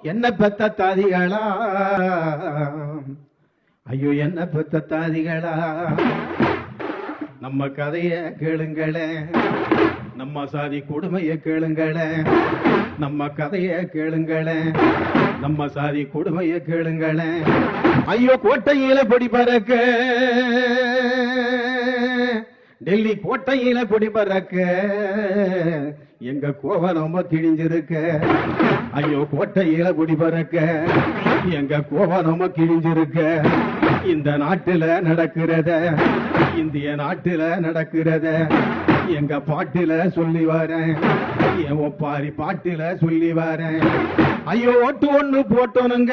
என்ன பெத்த தாதிகளா ஐயோ என்ன பெத்த தாதிகளா நம்ம கதைய கேளுங்களே நம்ம சாதி கொடுமைய கேளுங்களே நம்ம கதைய கேளுங்களே நம்ம சாதி கொடுமைய கேளுங்களே ஐயோ கோட்டையில பொடி பறக்க டெல்லி கோட்டையில பொடி பறக்க எங்க கோவம் ரொம்ப கிழிஞ்சிருக்க ஐயோ கோட்டையில பொடி பறக்க எங்க கோவம் ரொம்ப கிழிஞ்சிருக்க இந்த நாட்டுல நடக்கிறத இந்திய நாட்டுல நடக்கிறத எங்க பாட்டுல சொல்லி வரேன் என் ஒப்பாரி பாட்டுல சொல்லி வரேன் ஐயோ ஓட்டு ஒண்ணு போட்டோனுங்க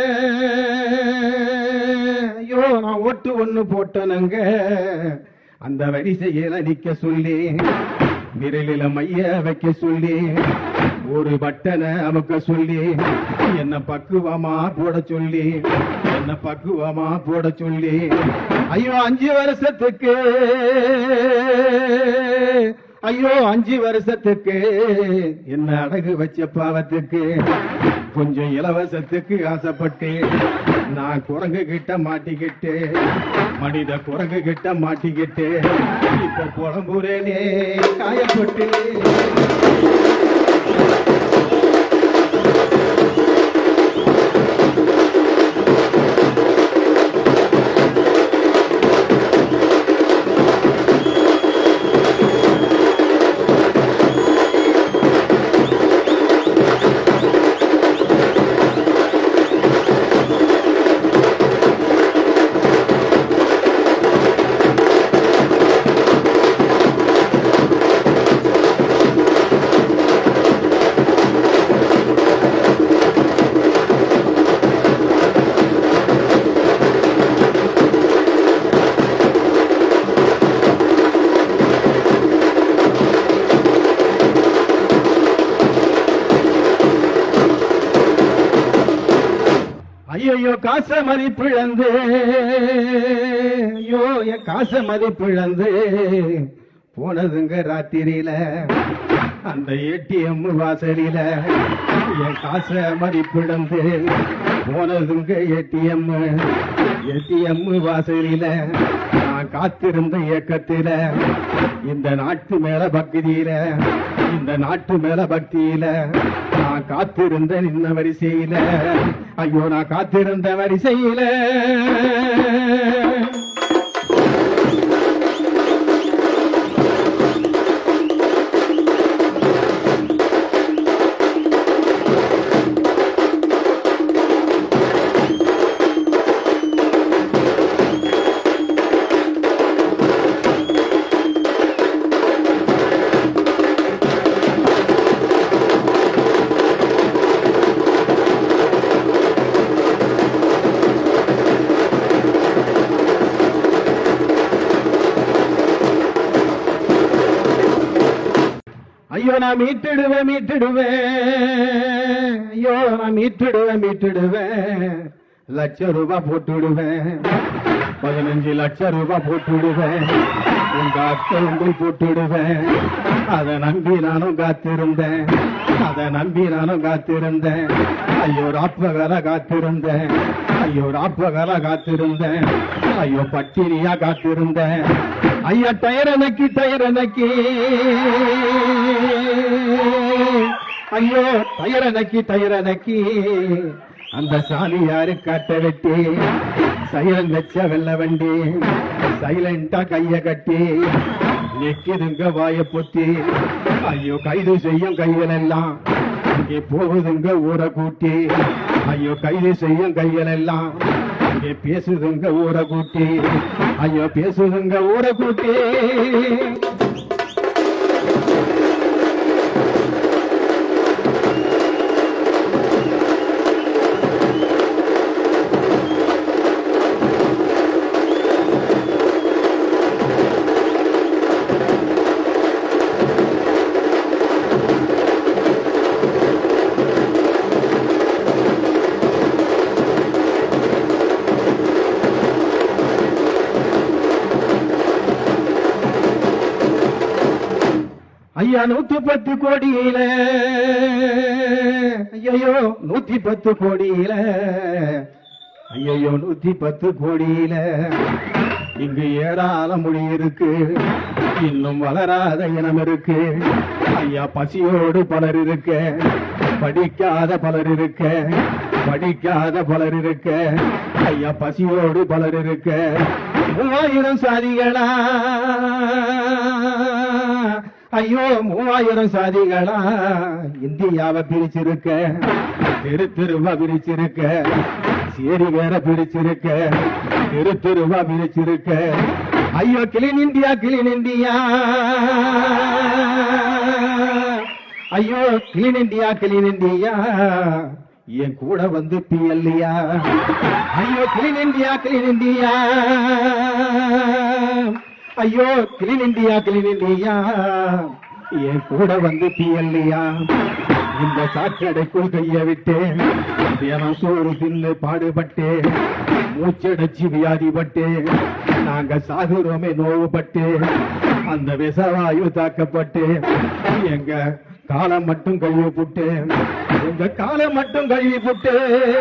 ஐயோ நான் ஓட்டு ஒண்ணு போட்டோனுங்க அந்த வரிசையில நிக்க சொல்லி விரலில மைய வைக்க சொல்லி ஒரு பட்டனை அமுக்க சொல்லி என்ன பக்குவமா போட சொல்லி என்ன பக்குவமா போட சொல்லி ஐயோ அஞ்சு வருஷத்துக்கு ஐயோ அஞ்சு வருஷத்துக்கு என்ன அடகு வச்ச பாவத்துக்கு கொஞ்சம் இலவசத்துக்கு ஆசைப்பட்டு நான் குரங்கு கிட்ட மாட்டிக்கிட்டு மனித குரங்கு கிட்ட மாட்டிக்கிட்டு இப்ப புலம்புறேனே காயப்பட்டு ஐயோ காச மதிப்பிழந்து ஐயோ என் காச மதிப்பிழந்து போனதுங்க ராத்திரியில அந்த ஏடிஎம் வாசலில என் காச மதிப்பிழந்து போனதுங்க ஏடிஎம் ஏடிஎம் வாசலில நான் காத்திருந்த இயக்கத்தில இந்த நாட்டு மேல பக்தியில இந்த நாட்டு மேல பக்தியில நான் காத்திருந்த நின்ன வரிசையில ஐயோ நான் காத்திருந்த வரிசையில ஐயோ நான் மீட்டுடுவேன் மீட்டுடுவேன் ஐயோ நான் மீட்டுடுவேன் மீட்டுடுவேன் லட்ச ரூபாய் போட்டுடுவேன் பதினஞ்சு லட்சம் ரூபாய் போட்டுடுவேன் உங்க அக்கௌண்டில் போட்டுடுவேன் அதை நம்பி நானும் காத்திருந்தேன் அதை நம்பி நானும் காத்திருந்தேன் ஐயோ ராப்பகல காத்திருந்தேன் ஐயோ ராப்பகல காத்திருந்தேன் ஐயோ பட்டினியா காத்திருந்தேன் ஐயா டயர நக்கி டயர நக்கி ஐயோ டயர நக்கி டயர நக்கி அந்த சாமியாரு காட்ட வெட்டி சைலண்ட் வச்ச வெள்ள வண்டி சைலண்டா கைய கட்டி நிக்குதுங்க வாய பொத்தி ஐயோ கைது செய்யும் கைகள் எல்லாம் இங்கே போகுதுங்க ஊரை கூட்டி ஐயோ கைது செய்யும் கைகள் எல்லாம் இங்கே பேசுதுங்க ஊரை கூட்டி ஐயோ பேசுதுங்க ஊரை கூட்டி நூத்தி பத்து கோடியில ஐயோ நூத்தி பத்து கோடியில ஐயோ நூத்தி பத்து கோடியில இங்கு ஏறாத மொழி இருக்கு இன்னும் வளராத இனம் இருக்கு ஐயா பசியோடு பலர் இருக்க படிக்காத பலர் இருக்க படிக்காத பலர் இருக்க ஐயா பசியோடு பலர் இருக்க மூவாயிரம் சாதிகளா ஐயோ மூவாயிரம் சாதிகளா இந்தியாவை பிரிச்சிருக்க தெரு தெருவா பிரிச்சிருக்க சேரி வேற பிரிச்சிருக்க தெரு தெருவா பிரிச்சிருக்க ஐயோ கிளீன் இந்தியா கிளீன் இந்தியா ஐயோ கிளீன் இந்தியா கிளீன் இந்தியா என் கூட வந்து பிஎல்லியா ஐயோ கிளீன் இந்தியா கிளீன் இந்தியா ஐயோ கிளீன் இந்தியா கிளீன் இந்தியா என் கூட வந்து பிஎல்லியா இந்த சாக்கடைக்குள் கைய விட்டு தினம் சோறு தின்னு பாடுபட்டு மூச்சடைச்சு வியாதிப்பட்டு நாங்க சாகுறோமே நோவுபட்டு அந்த விசவாயு தாக்கப்பட்டு எங்க காலம் மட்டும் கழுவி புட்டு எங்க காலம் மட்டும் கழுவி புட்டு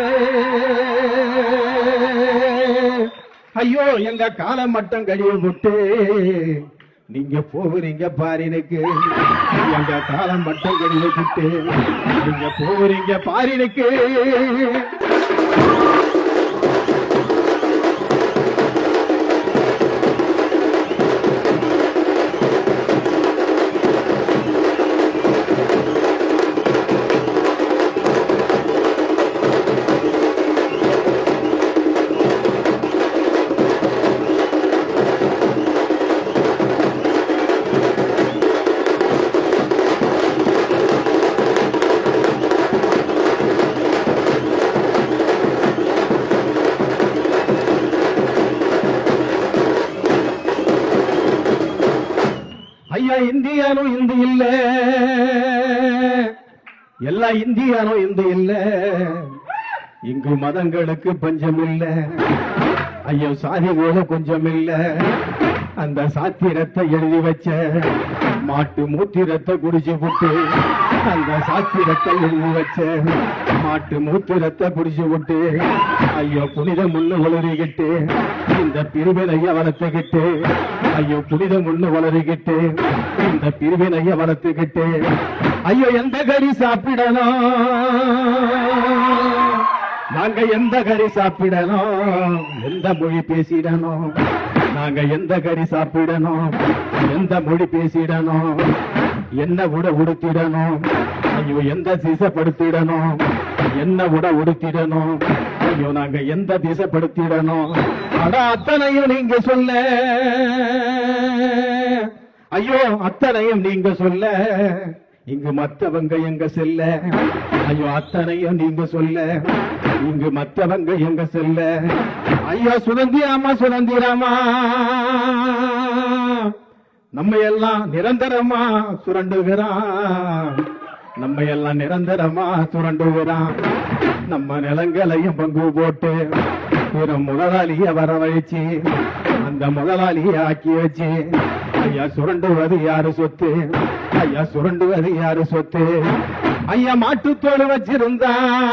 ஐயோ எங்க காலம் மட்டும் கழுவி புட்டு நீங்க போகிறீங்க பாரினுக்கு எங்க காலம் மட்டும் கழுவி புட்டு நீங்க போகிறீங்க பாரினுக்கு ஐயா இந்தியானும் இந்து இல்ல எல்லா இந்தியானும் இந்து இல்ல இங்கு மதங்களுக்கு பஞ்சம் இல்ல ஐயோ சாதிகள கொஞ்சம் இல்ல அந்த சாத்திரத்தை எழுதி வச்ச மாட்டு மூத்திரத்தை குடிச்சு விட்டு அந்த சாத்திரத்தை எழுதி வச்ச மாட்டு மூத்திரத்தை குடிச்சு விட்டு ஐயோ புனித முன்னு வளருகிட்டு இந்த பிரிவினைய வளர்த்துக்கிட்டு ஐயோ புனித முன்னு வளருகிட்டு இந்த பிரிவினைய வளர்த்துக்கிட்டு ஐயோ எந்த கறி சாப்பிடணும் நாங்க எந்த கறி சாப்பிடணும் எந்த மொழி பேசிடணும் நாங்க எந்த கறி சாப்பிடணும் எந்த மொழி பேசிடணும் என்ன உட உடுத்திடணும் ஐயோ எந்த திசைப்படுத்திடணும் என்ன உட உடுத்திடணும் ஐயோ நாங்க எந்த திசைப்படுத்திடணும் அட அத்தனையும் நீங்க சொல்ல ஐயோ அத்தனையும் நீங்க சொல்ல இங்கு மத்தவங்க எங்க செல்ல ஐயோ அத்தனையும் நீங்க சொல்ல இங்கு மத்தவங்க எங்க செல்ல ஐயோ சுதந்திரமா சுதந்திரமா நம்ம எல்லாம் நிரந்தரமா சுரண்டுகிறான் நம்ம எல்லாம் நிரந்தரமா சுரண்டுகிறான் நம்ம நிலங்களையும் பங்கு போட்டு ஒரு முதலாளிய வரவழைச்சு அந்த முதலாளிய ஆக்கி வச்சு ஐயா சுரண்டுவது யாரு சொத்து ஐயா சுரண்டுவது யாரு சொத்து ஐயா மாட்டுத்தோடு வச்சிருந்தா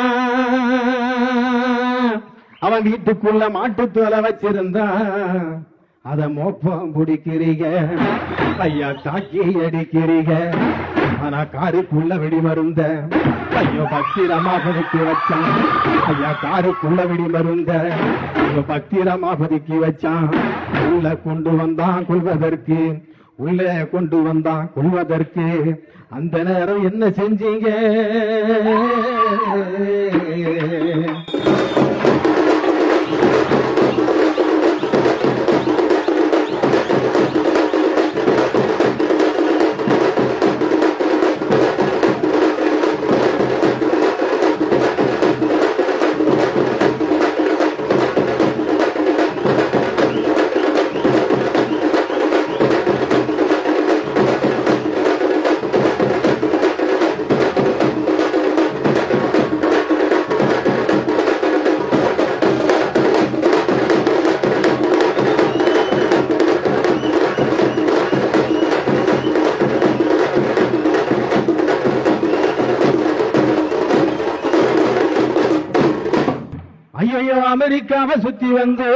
அவன் வீட்டுக்குள்ள மாட்டுத்தோலை வச்சிருந்தா அத மோப்பம் பிடிக்கிறீங்க ஐயா தாக்கி அடிக்கிறீங்க ஆனா காருக்குள்ள வெடி மருந்த ஐயோ பக்திரமா பதுக்கி வச்சான் ஐயா காருக்குள்ள வெடி மருந்த ஐயோ பக்திரமா பதுக்கி வச்சான் உள்ள கொண்டு வந்தான் கொள்வதற்கு உள்ளே கொண்டு வந்தான் கொள்வதற்கு அந்த நேரம் என்ன செஞ்சீங்க ஐயோ அமெரிக்காவை சுத்தி வந்து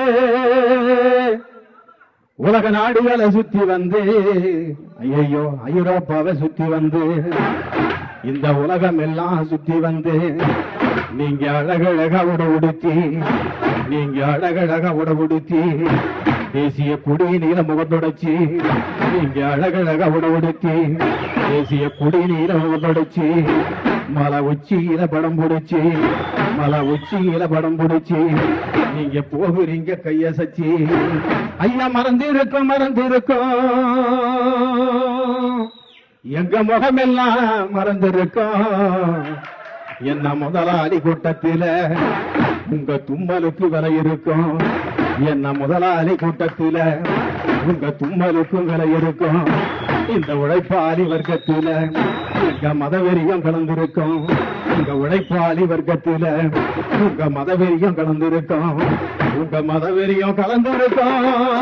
உலக நாடுகளை சுத்தி வந்து ஐயோ ஐரோப்பாவை சுத்தி வந்து இந்த உலகம் எல்லாம் சுத்தி வந்து நீங்க அழகழகா உட உடுத்தி நீங்க அழகழகா உட உடுத்தி தேசிய கொடி நீல முகத்துடைச்சி நீங்க அழகழகா உட உடுத்தி தேசிய கொடி நீல முகத்துடைச்சி மலை உச்சியில படம் பிடிச்சி மலை உச்சியில படம் பிடிச்சி நீங்க போகிறீங்க கையசச்சி ஐயா மறந்திருக்கும் மறந்திருக்கும் எங்க முகமெல்லாம் மறந்திருக்கும் என்ன முதலாளி கூட்டத்தில உங்க தும்மலுக்கு விலை இருக்கும் என்ன முதலாளி கூட்டத்தில உங்க தும்மலுக்கும் விலை இருக்கும் இந்த உழைப்பாளி வர்க்கத்தில எங்க மதவெறியும் கலந்திருக்கும் உங்க உழைப்பாளி வர்க்கத்தில உங்க மதவெறியும் கலந்திருக்கும் உங்க மதவெறியும் கலந்திருக்கும்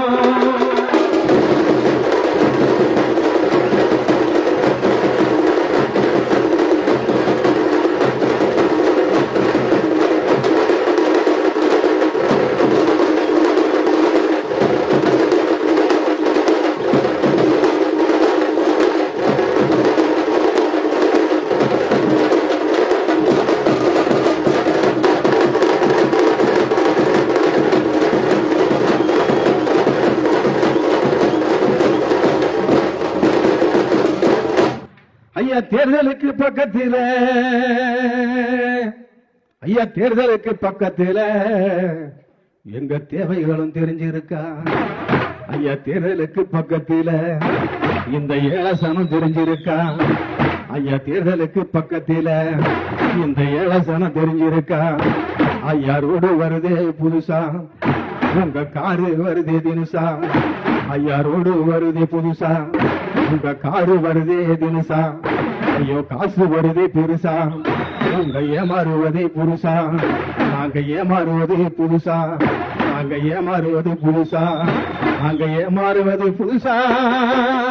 ஐயா தேர்தலுக்கு பக்கத்தில ஐயா தேர்தலுக்கு பக்கத்தில எங்க தேவைகளும் தெரிஞ்சிருக்கா ஐயா தேர்தலுக்கு பக்கத்தில இந்த ஏழசனம் தெரிஞ்சிருக்கா ஐயா தேர்தலுக்கு பக்கத்தில இந்த ஏழசனம் தெரிஞ்சிருக்கா ஐயா ரோடு வருதே புதுசா உங்க காரு வருதே தினுசா ஐயா ரோடு வருதே புதுசா உங்க காரு வருதே தினுசா ஐயோ காசு வருதே பெருசா உங்க ஏமாறுவதே புதுசா நாங்க ஏமாறுவதே புதுசா நாங்க ஏமாறுவது புதுசா நாங்க ஏமாறுவது புதுசா